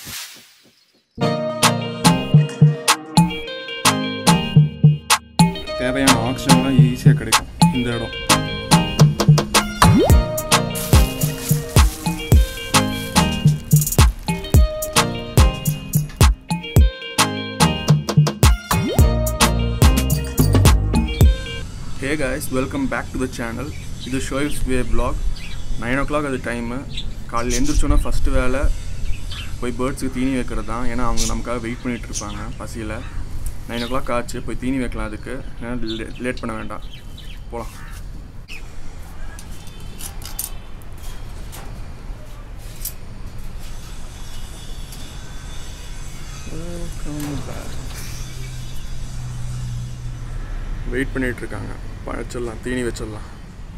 தேவையான ஆக்சிஜன்லாம் ஈஸியாக கிடைக்கும் இந்த இடம் hey guys welcome back to the channel இது Shoaib's way blog nine o'clock அது டைமு காலையில் எந்திரிச்சோன்னா ஃபஸ்ட்டு வேலை போய் பேர்ட்ஸுக்கு தீனி வைக்கிறது தான் ஏன்னா அவங்க நமக்காக வெயிட் பண்ணிகிட்டு இருப்பாங்க பசியில் நைன் ஓ கிளாக் ஆச்சு போய் தீனி வைக்கலாம் அதுக்கு ஏன்னா லேட் பண்ண வேண்டாம் போகலாம் வெயிட் பண்ணிட்டு இருக்காங்க வச்சிடலாம் தீனி வச்சிடலாம்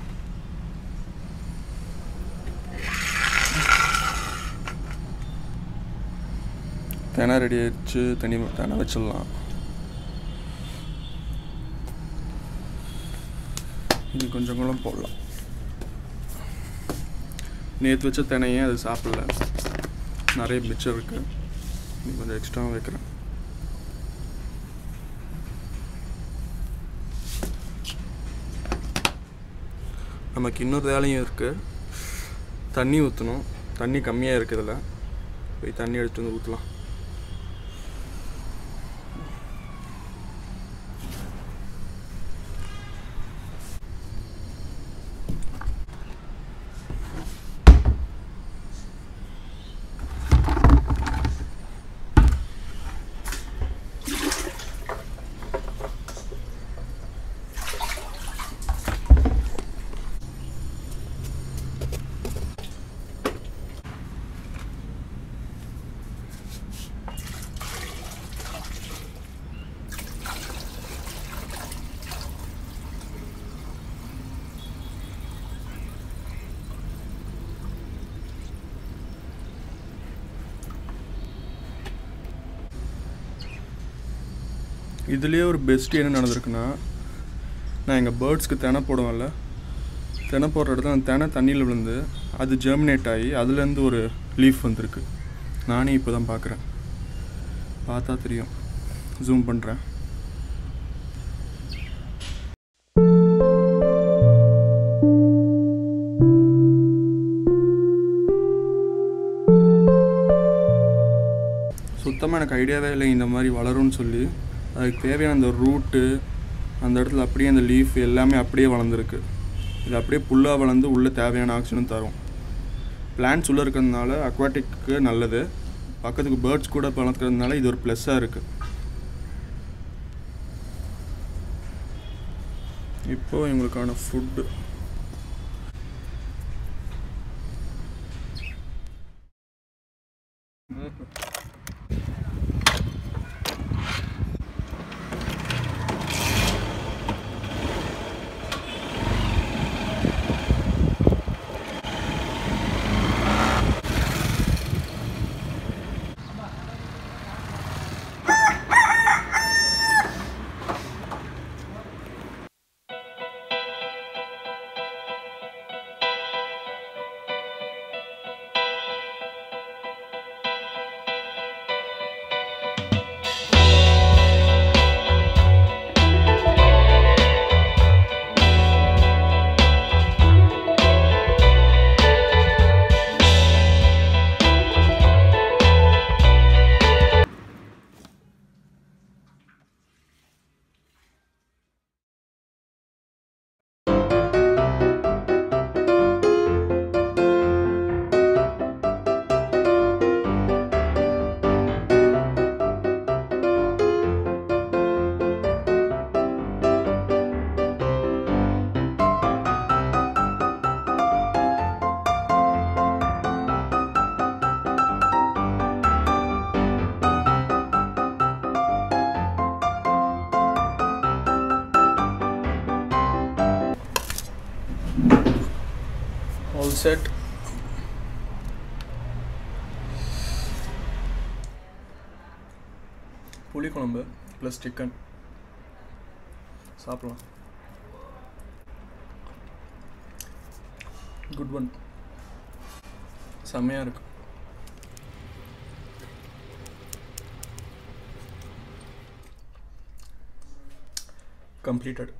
தெனை ரெடி ஆயிடுச்சு தனி தெனை வச்சிடலாம் இது கொஞ்சம் கூட போடலாம் நேற்று வச்ச தினையே அது சாப்பிடல நிறைய மிச்சம் இருக்கு இது கொஞ்சம் எக்ஸ்ட்ரா வைக்கிறேன் நமக்கு இன்னொரு வேலையும் இருக்குது தண்ணி ஊற்றணும் தண்ணி கம்மியாக இருக்குது இதில் போய் தண்ணி எடுத்து வந்து ஊற்றலாம் இதுலேயே ஒரு பெஸ்ட் என்ன நடந்திருக்குன்னா நான் எங்கள் பேர்ட்ஸ்க்கு தினை போடுவேன்ல தினை போடுற இடத்துல அந்த தினை தண்ணியில் விழுந்து அது ஜெர்மினேட் ஆகி அதுலேருந்து ஒரு லீஃப் வந்திருக்கு நானே இப்போ தான் பார்க்குறேன் பார்த்தா தெரியும் ஜூம் பண்ணுறேன் சுத்தமாக எனக்கு ஐடியாவே இல்லை இந்த மாதிரி வளரும்னு சொல்லி அதுக்கு தேவையான அந்த ரூட்டு அந்த இடத்துல அப்படியே அந்த லீஃப் எல்லாமே அப்படியே வளர்ந்துருக்கு இது அப்படியே புல்லாக வளர்ந்து உள்ளே தேவையான ஆக்சிஜனும் தரும் பிளான்ட்ஸ் உள்ளே இருக்கிறதுனால அக்வாட்டிக்கு நல்லது பக்கத்துக்கு பேர்ட்ஸ் கூட வளர்க்குறதுனால இது ஒரு ப்ளஸ்ஸாக இருக்குது இப்போ இவங்களுக்கான ஃபுட்டு ஆல் செட் புளிக்குழம்பு ப்ளஸ் சிக்கன் சாப்பிடலாம் குட் ஒன் செம்மையாக இருக்கு completed.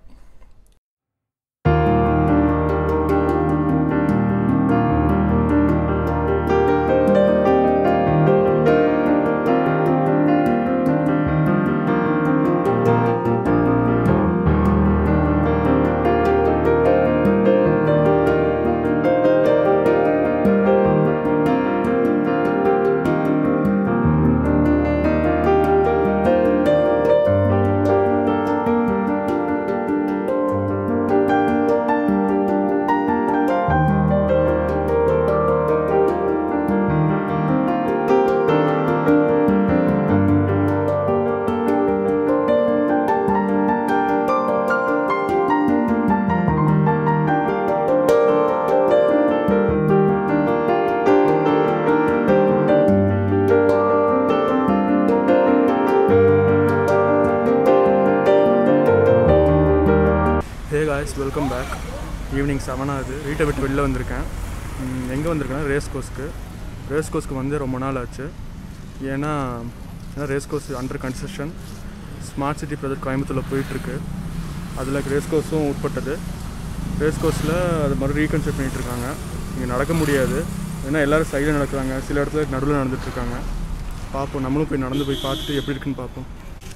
Hey guys welcome back evening seven ஆகுது வீட்டை விட்டு வெளில வந்திருக்கேன் எங்கே வந்திருக்கேன்னா ரேஸ் கோர்ஸ்க்கு ரேஸ் கோர்ஸ்க்கு வந்து ரொம்ப நாள் ஆச்சு ஏன்னா race course under construction smart city project கோயம்புத்தூரில் போயிட்டுருக்கு அதில் ரேஸ் கோர்ஸும் உட்பட்டது ரேஸ் கோர்ஸில் அது மாதிரி ரீகன்ஸ்ட்ரக்ட் பண்ணிகிட்டு இருக்காங்க இங்கே நடக்க முடியாது ஏன்னா எல்லோரும் சைடில் நடக்கிறாங்க சில இடத்துல நடுவில் நடந்துட்டுருக்காங்க பார்ப்போம் நம்மளும் போய் நடந்து போய் பார்த்துட்டு எப்படி இருக்குன்னு பார்ப்போம்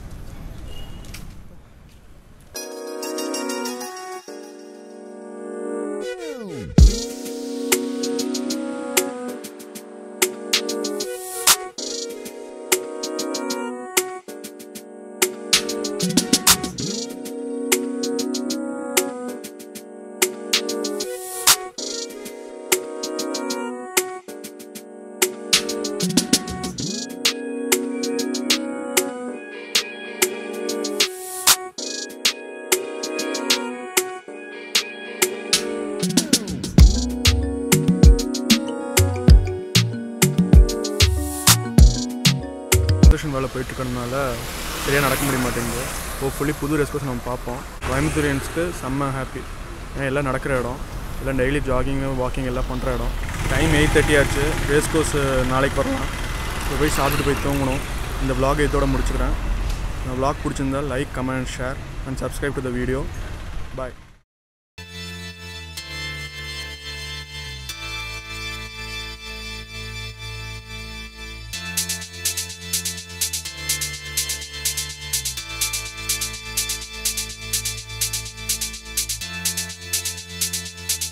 கன்ஸ்ட்ரக்ஷன் வேலை போயிட்டு இருக்கறதுனால சரியாக நடக்க முடிய மாட்டேங்குது ஹோப்ஃபுல்லி புது ரேஸ் கோர்ஸ் நம்ம பார்ப்போம் கோயம்புத்தூரியன்ஸ்க்கு செம்ம ஹாப்பி ஏன்னா எல்லாம் நடக்கிற இடம் எல்லாம் டெய்லி ஜாகிங்கு வாக்கிங் எல்லாம் பண்ணுற இடம் டைம் எயிட் தேர்ட்டி ஆச்சு ரேஸ் கோர்ஸ் நாளைக்கு வரலாம் ஸோ போய் சாப்பிட்டு போய் தூங்கணும் இந்த vlog இதோட முடிச்சுக்கிறேன் இந்த vlog பிடிச்சிருந்தா like comment share and subscribe to the video bye